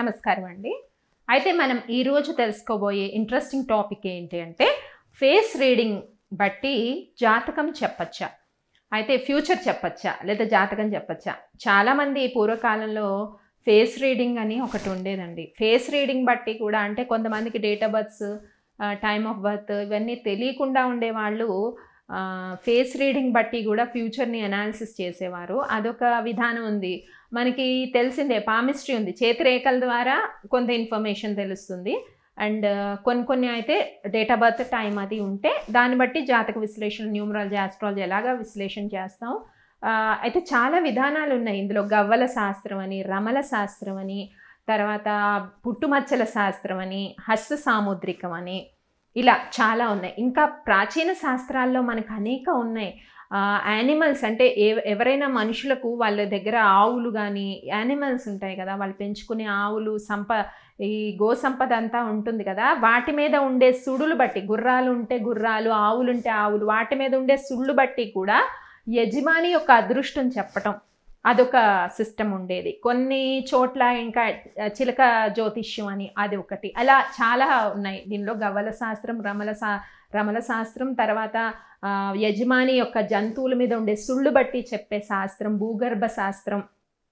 నమస్కారం అండి అయితే మనం ఈరోజు తెలుసుకోబోయే ఇంట్రెస్టింగ్ టాపిక్ ఏంటి అంటే ఫేస్ రీడింగ్ బట్టి జాతకం చెప్పచ్చా అయితే ఫ్యూచర్ చెప్పచ్చా లేదా జాతకం చెప్పచ్చా చాలామంది పూర్వకాలంలో ఫేస్ రీడింగ్ అని ఒకటి ఉండేదండి ఫేస్ రీడింగ్ బట్టి కూడా అంటే కొంతమందికి date of births time of birth ఇవన్నీ తెలియకుండా ఉండేవాళ్ళు ఫేస్ రీడింగ్ బట్టి కూడా ఫ్యూచర్ని అనాలిసిస్ చేసేవారు అదొక విధానం ఉంది మనకి తెలిసిందే పామిస్ట్రీ ఉంది చేతిరేఖల ద్వారా కొంత ఇన్ఫర్మేషన్ తెలుస్తుంది అండ్ కొన్ని కొన్ని అయితే డేట్ ఆఫ్ బర్త్ టైం అది ఉంటే దాన్ని బట్టి జాతక విశ్లేషణ న్యూమరాలజీ ఆస్ట్రాలజీ ఎలాగా విశ్లేషణ చేస్తాం ఆ, అయితే చాలా విధానాలు ఉన్నాయి ఇందులో గవ్వల శాస్త్రం అని రమల శాస్త్రం అని తర్వాత పుట్టుమచ్చల శాస్త్రం అని హస్త సాముద్రికం అని ఇలా చాలా ఉన్నాయి ఇంకా ప్రాచీన శాస్త్రాల్లో మనకు అనేక ఉన్నాయి యానిమల్స్ అంటే ఏ ఎవరైనా మనుషులకు వాళ్ళ దగ్గర ఆవులు కానీ యానిమల్స్ ఉంటాయి కదా వాళ్ళు పెంచుకునే ఆవులు సంప ఈ గో సంపద అంతా ఉంటుంది కదా వాటి మీద ఉండే సుడులు బట్టి గుర్రాలు ఉంటే గుర్రాలు ఆవులు ఉంటే ఆవులు వాటి మీద ఉండే సుళ్ళు బట్టి కూడా యజమాని యొక్క అదృష్టం చెప్పటం అదొక సిస్టమ్ ఉండేది కొన్ని చోట్ల ఇంకా చిలక జ్యోతిష్యం అని అది ఒకటి అలా చాలా ఉన్నాయి దీనిలో గవ్వల శాస్త్రం రమల శా రమల శాస్త్రం తర్వాత ఆ, యజమాని యొక్క జంతువుల మీద ఉండే సుళ్ళు బట్టి చెప్పే శాస్త్రం భూగర్భ శాస్త్రం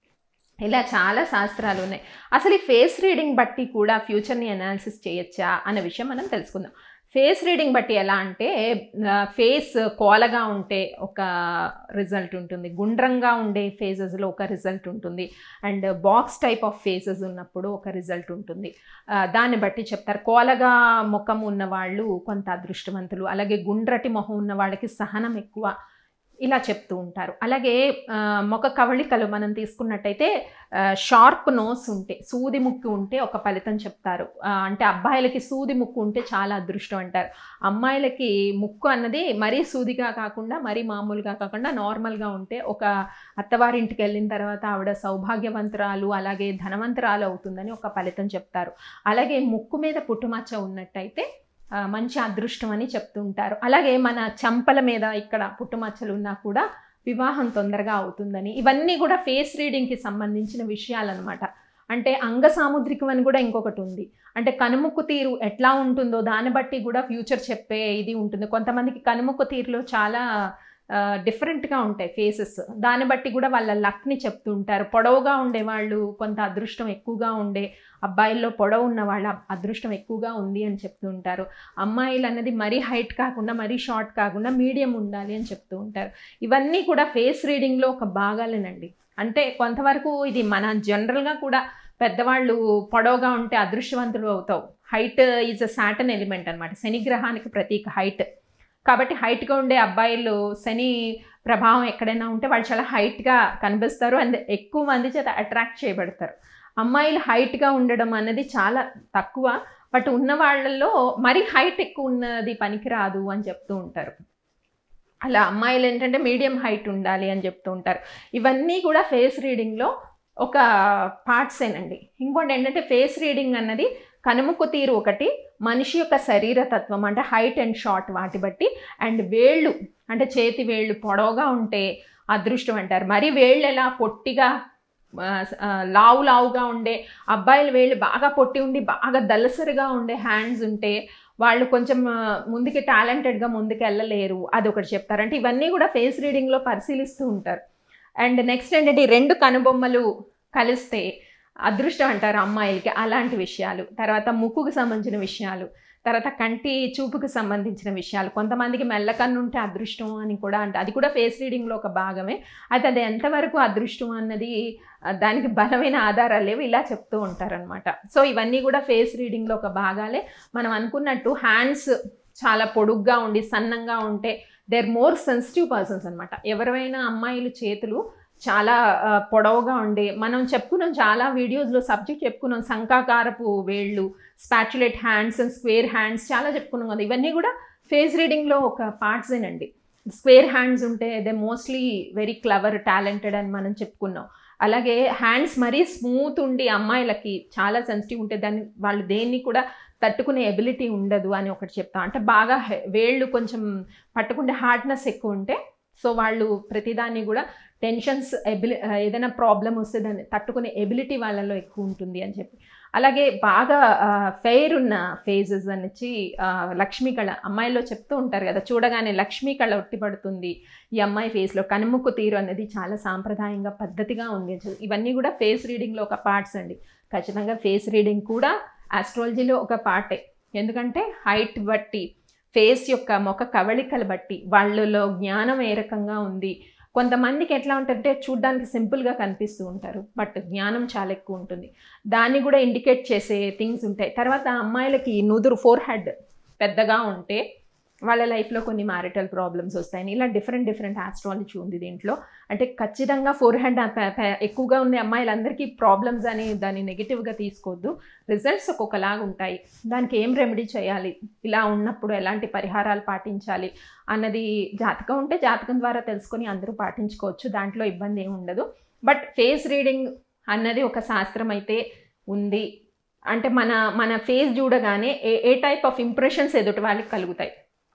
ఇలా చాలా శాస్త్రాలు ఉన్నాయి అసలు ఈ ఫేస్ రీడింగ్ బట్టి కూడా ఫ్యూచర్ని అనాలిసిస్ చేయొచ్చా అనే విషయం మనం తెలుసుకుందాం ఫేస్ రీడింగ్ బట్టి ఎలా అంటే ఫేస్ కోలగా ఉంటే ఒక రిజల్ట్ ఉంటుంది గుండ్రంగా ఉండే ఫేజెస్లో ఒక రిజల్ట్ ఉంటుంది and box type of faces ఉన్నప్పుడు ఒక రిజల్ట్ ఉంటుంది ఆ, దాన్ని బట్టి చెప్తారు కోలగా ముఖం ఉన్న వాళ్ళు కొంత అదృష్టవంతులు అలాగే గుండ్రటి మొహం ఉన్న వాళ్ళకి సహనం ఎక్కువ ఇలా చెప్తూ ఉంటారు అలాగే ఆ, ముఖ కవళికలు మనం తీసుకున్నట్టయితే షార్ప్ నోస్ ఉంటే సూది ముక్కు ఉంటే ఒక ఫలితం చెప్తారు ఆ, అంటే అబ్బాయిలకి సూది ముక్కు ఉంటే చాలా అదృష్టం అంటారు అమ్మాయిలకి ముక్కు అన్నది మరీ సూదిగా కాకుండా మరీ మామూలుగా కాకుండా నార్మల్గా ఉంటే ఒక అత్తవారింటికి వెళ్ళిన తర్వాత ఆవిడ సౌభాగ్యవంతురాలు అలాగే ధనవంతురాలు అవుతుందని ఒక ఫలితం చెప్తారు అలాగే ముక్కు మీద పుట్టుమచ్చ ఉన్నట్టయితే ఆ, మంచి అదృష్టం అని చెప్తుంటారు అలాగే మన చంపల మీద ఇక్కడ పుట్టుమచ్చలు ఉన్నా కూడా వివాహం తొందరగా అవుతుందని ఇవన్నీ కూడా ఫేస్ రీడింగ్కి సంబంధించిన విషయాలన్నమాట అంటే అంగ సాముద్రికం అని కూడా ఇంకొకటి ఉంది అంటే కనుముక్కు తీరు ఎట్లా ఉంటుందో దాన్ని బట్టి కూడా ఫ్యూచర్ చెప్పే ఇది ఉంటుంది కొంతమందికి కనుముక్కు తీరులో చాలా డిఫరెంట్గా ఉంటాయి ఫేసెస్ దాన్ని బట్టి కూడా వాళ్ళ లక్ని చెప్తుంటారు పొడవుగా ఉండేవాళ్ళు కొంత అదృష్టం ఎక్కువగా ఉండే అబ్బాయిల్లో పొడవు ఉన్న వాళ్ళ అదృష్టం ఎక్కువగా ఉంది అని చెప్తూ ఉంటారు అమ్మాయిలు అన్నది మరీ హైట్ కాకుండా మరీ షార్ట్ కాకుండా మీడియం ఉండాలి అని చెప్తూ ఉంటారు ఇవన్నీ కూడా ఫేస్ రీడింగ్లో ఒక భాగాలేనండి అంటే కొంతవరకు ఇది మన జనరల్గా కూడా పెద్దవాళ్ళు పొడవుగా ఉంటే అదృష్టవంతులు అవుతావు height is a Saturn element అనమాట శనిగ్రహానికి ప్రతీక హైట్ కాబట్టి హైట్గా ఉండే అబ్బాయిలు శని ప్రభావం ఎక్కడైనా ఉంటే వాళ్ళు చాలా హైట్గా కనిపిస్తారు అండ్ ఎక్కువ మంది చేత అట్రాక్ట్ చేయబడతారు అమ్మాయిలు హైట్గా ఉండడం అనేది చాలా తక్కువ బట్ ఉన్న వాళ్ళల్లో మరీ హైట్ ఎక్కువ ఉన్నది పనికిరాదు అని చెప్తూ ఉంటారు అలా అమ్మాయిలు ఏంటంటే మీడియం హైట్ ఉండాలి అని చెప్తూ ఉంటారు ఇవన్నీ కూడా ఫేస్ రీడింగ్లో ఒక పార్ట్సేనండి ఇంకోటి ఏంటంటే ఫేస్ రీడింగ్ అన్నది కనుముక్కు తీరు ఒకటి మనిషి యొక్క శరీర తత్వం అంటే హైట్ అండ్ షార్ట్ వాటి బట్టి అండ్ వేళ్ళు అంటే చేతి వేళ్ళు పొడవుగా ఉంటే అదృష్టం అంటారు మరి వేళ్ళు ఎలా పొట్టిగా ఆ, ఆ, లావు లావుగా ఉండే అబ్బాయిల వేళ్ళు బాగా పొట్టి ఉండి బాగా దలసరిగా ఉండే హ్యాండ్స్ ఉంటే వాళ్ళు కొంచెం ఆ, ముందుకి టాలెంటెడ్గా ముందుకు వెళ్ళలేరు అది ఒకటి చెప్తారు అంటే ఇవన్నీ కూడా ఫేస్ రీడింగ్లో పరిశీలిస్తూ ఉంటారు అండ్ నెక్స్ట్ ఏంటంటే ఈ రెండు కనుబొమ్మలు కలిస్తే అదృష్టం అంటారు అమ్మాయిలకి అలాంటి విషయాలు తర్వాత ముక్కుకు సంబంధించిన విషయాలు తర్వాత కంటి చూపుకు సంబంధించిన విషయాలు కొంతమందికి మెల్లకన్ను ఉంటే అదృష్టం అని కూడా అంటే అది కూడా ఫేస్ రీడింగ్లో ఒక భాగమే అయితే అది ఎంతవరకు అదృష్టం అన్నది ఆ, దానికి బలమైన ఆధారాలు లేవు ఇలా చెప్తూ ఉంటారనమాట సో ఇవన్నీ కూడా ఫేస్ రీడింగ్లో ఒక భాగాలే మనం అనుకున్నట్టు హ్యాండ్స్ చాలా పొడుగ్గా ఉండి సన్నంగా ఉంటే they are more sensitive persons అనమాట ఎవరైనా అమ్మాయిలు చేతులు చాలా ఆ, పొడవుగా ఉండే మనం చెప్పుకున్నాం చాలా వీడియోస్లో సబ్జెక్ట్ చెప్పుకున్నాం శంఖాకారపు వేళ్ళు spatulate hands and square hands చాలా చెప్పుకున్నాం కదా ఇవన్నీ కూడా ఫేస్ రీడింగ్లో ఒక పార్ట్సేనండి స్క్వేర్ హ్యాండ్స్ ఉంటే they mostly very clever talented అని మనం చెప్పుకున్నాం అలాగే హ్యాండ్స్ మరీ స్మూత్ ఉండి అమ్మాయిలకి చాలా సెన్సిటివ్ ఉంటే దాన్ని వాళ్ళు దేన్ని కూడా తట్టుకునే ఎబిలిటీ ఉండదు అని ఒకటి చెప్తాం అంటే బాగా హె- వేళ్ళు కొంచెం పట్టుకుంటే హార్డ్నెస్ ఎక్కువ ఉంటే సో వాళ్ళు ప్రతిదాన్ని కూడా టెన్షన్స్ ఎబిలి ఏదైనా ప్రాబ్లం వస్తే దాన్ని తట్టుకునే ఎబిలిటీ వాళ్ళలో ఎక్కువ ఉంటుంది అని చెప్పి అలాగే బాగా ఫెయిర్ ఉన్న ఫేజెస్ అనేసి ఆ, లక్ష్మీ కళ అమ్మాయిలో చెప్తూ ఉంటారు కదా చూడగానే లక్ష్మీ కళ ఉట్టిపడుతుంది ఈ అమ్మాయి ఫేస్లో కనుముక్కు తీరు అనేది చాలా సాంప్రదాయంగా పద్ధతిగా ఉంది ఇవన్నీ కూడా ఫేస్ రీడింగ్లో ఒక పార్ట్స్ అండి ఖచ్చితంగా ఫేస్ రీడింగ్ కూడా ఆస్ట్రాలజీలో ఒక పార్టే ఎందుకంటే హైట్ బట్టి ఫేస్ యొక్క ముఖ కవళికలు బట్టి వాళ్ళలో జ్ఞానం ఏ రకంగా ఉంది కొంతమందికి ఎట్లా ఉంటుందంటే చూడ్డానికి సింపుల్గా కనిపిస్తూ ఉంటారు బట్ జ్ఞానం చాలా ఎక్కువ ఉంటుంది దాన్ని కూడా ఇండికేట్ చేసే థింగ్స్ ఉంటాయి తర్వాత అమ్మాయిలకి నుదురు ఫోర్ హెడ్ పెద్దగా ఉంటే వాళ్ళ లైఫ్లో కొన్ని మ్యారిటల్ ప్రాబ్లమ్స్ వస్తాయని ఇలా డిఫరెంట్ డిఫరెంట్ ఆస్ట్రాలజీ ఉంది దీంట్లో అంటే ఖచ్చితంగా ఫోర్ హెడ్ ఎక్కువగా ఉన్న అమ్మాయిలందరికీ ప్రాబ్లమ్స్ అని దాన్ని నెగిటివ్గా తీసుకోవద్దు రిజల్ట్స్ ఒక్కొక్కలాగా ఉంటాయి దానికి ఏం రెమెడీ చేయాలి ఇలా ఉన్నప్పుడు ఎలాంటి పరిహారాలు పాటించాలి అన్నది జాతకం ఉంటే జాతకం ద్వారా తెలుసుకొని అందరూ పాటించుకోవచ్చు దాంట్లో ఇబ్బంది ఏమి ఉండదు బట్ ఫేస్ రీడింగ్ అన్నది ఒక శాస్త్రం అయితే ఉంది అంటే మన మన ఫేస్ చూడగానే ఏ ఏ టైప్ ఆఫ్ ఇంప్రెషన్స్ ఎదుటి వాళ్ళకి కలుగుతాయి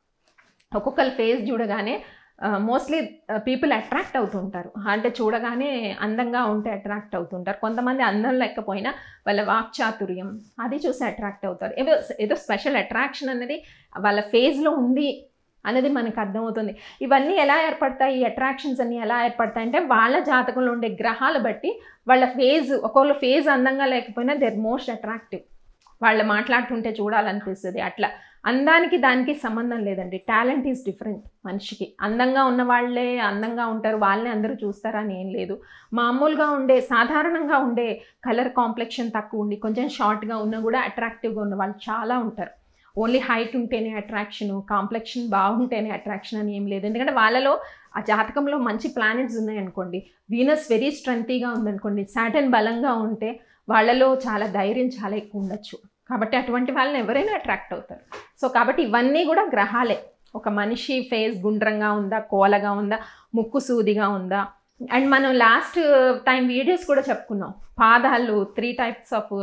ఒక్కొక్కరి ఫేస్ చూడగానే మోస్ట్లీ పీపుల్ అట్రాక్ట్ అవుతుంటారు అంటే చూడగానే అందంగా ఉంటే అట్రాక్ట్ అవుతుంటారు కొంతమంది అందం లేకపోయినా వాళ్ళ వాక్చాతుర్యం అది చూసి అట్రాక్ట్ అవుతారు ఏదో ఏదో స్పెషల్ అట్రాక్షన్ అనేది వాళ్ళ ఫేస్లో ఉంది అనేది మనకు అర్థమవుతుంది ఇవన్నీ ఎలా ఏర్పడతాయి ఈ అట్రాక్షన్స్ అన్నీ ఎలా ఏర్పడతాయి అంటే వాళ్ళ జాతకంలో ఉండే గ్రహాలు బట్టి వాళ్ళ ఫేజ్ ఒకవేళ ఫేజ్ అందంగా లేకపోయినా దే మోస్ట్ అట్రాక్టివ్ వాళ్ళు మాట్లాడుతుంటే చూడాలనిపిస్తుంది అట్లా అందానికి దానికి సంబంధం లేదండి టాలెంట్ ఈజ్ డిఫరెంట్ మనిషికి అందంగా ఉన్న వాళ్ళే అందంగా ఉంటారు వాళ్ళని అందరూ చూస్తారని ఏం లేదు మామూలుగా ఉండే సాధారణంగా ఉండే కలర్ కాంప్లెక్షన్ తక్కువ ఉండి కొంచెం షార్ట్గా ఉన్నా కూడా అట్రాక్టివ్గా ఉన్న వాళ్ళు చాలా ఉంటారు ఓన్లీ హైట్ ఉంటేనే అట్రాక్షన్ కాంప్లెక్షన్ బాగుంటేనే అట్రాక్షన్ అని ఏం లేదు ఎందుకంటే వాళ్ళలో ఆ జాతకంలో మంచి ప్లానెట్స్ ఉన్నాయనుకోండి వీనస్ వెరీ స్ట్రెంతీగా ఉందనుకోండి సాటన్ బలంగా ఉంటే వాళ్ళలో చాలా ధైర్యం చాలా ఎక్కువ ఉండొచ్చు కాబట్టి అటువంటి వాళ్ళని ఎవరైనా అట్రాక్ట్ అవుతారు సో కాబట్టి ఇవన్నీ కూడా గ్రహాలే ఒక మనిషి ఫేస్ గుండ్రంగా ఉందా కోలగా ఉందా ముక్కు సూదిగా ఉందా అండ్ మనం లాస్ట్ టైం వీడియోస్ కూడా చెప్పుకున్నాం పాదాలు three types of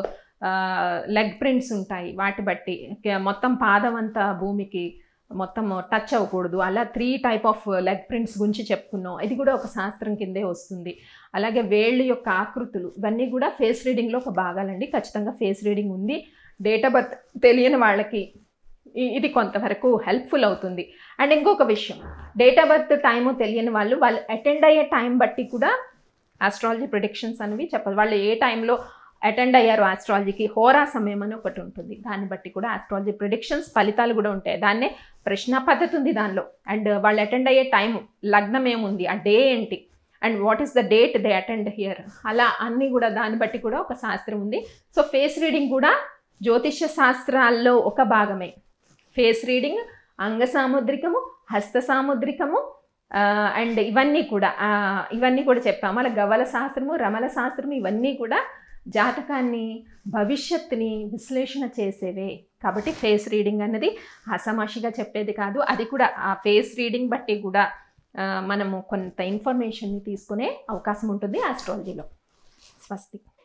leg prints ఉంటాయి వాటి బట్టి కే- మొత్తం పాదం అంతా భూమికి మొత్తం టచ్ అవ్వకూడదు అలా three type of leg prints గురించి చెప్పుకున్నాం ఇది కూడా ఒక శాస్త్రం కిందే వస్తుంది అలాగే వేళ్ళు యొక్క ఆకృతులు ఇవన్నీ కూడా ఫేస్ రీడింగ్లో ఒక భాగాలండి ఖచ్చితంగా ఫేస్ రీడింగ్ ఉంది డేట్ ఆఫ్ బర్త్ తెలియని వాళ్ళకి ఇ- ఇది కొంతవరకు హెల్ప్ఫుల్ అవుతుంది అండ్ ఇంకొక విషయం డేట్ ఆఫ్ బర్త్ టైము తెలియని వాళ్ళు వాళ్ళు అటెండ్ అయ్యే టైం బట్టి కూడా ఆస్ట్రాలజీ ప్రిడిక్షన్స్ అనేవి చెప్పాలి వాళ్ళు ఏ టైంలో అటెండ్ అయ్యారు ఆస్ట్రాలజీకి హోరా సమయం అని ఒకటి ఉంటుంది దాన్ని బట్టి కూడా ఆస్ట్రాలజీ ప్రిడిక్షన్స్ ఫలితాలు కూడా ఉంటాయి దాన్నే ప్రశ్న పద్ధతి ఉంది దానిలో అండ్ వాళ్ళు అటెండ్ అయ్యే టైం లగ్నం ఏముంది ఆ డే ఏంటి and what is the date they attend here అలా అన్నీ కూడా దాన్ని బట్టి కూడా ఒక శాస్త్రం ఉంది సో ఫేస్ రీడింగ్ కూడా జ్యోతిష్య శాస్త్రాల్లో ఒక భాగమే ఫేస్ రీడింగ్ అంగ సాముద్రికము హస్త సాముద్రికము అండ్ ఇవన్నీ కూడా ఆ, ఇవన్నీ కూడా చెప్పాము అలా గవల శాస్త్రము రమల శాస్త్రము ఇవన్నీ కూడా జాతకాన్ని భవిష్యత్తుని విశ్లేషణ చేసేవే కాబట్టి ఫేస్ రీడింగ్ అన్నది ఆసామాషిగా చెప్పేది కాదు అది కూడా ఆ ఫేస్ రీడింగ్ బట్టి కూడా ఆ, మనము కొంత ఇన్ఫర్మేషన్ని తీసుకునే అవకాశం ఉంటుంది ఆస్ట్రాలజీలో స్వస్తి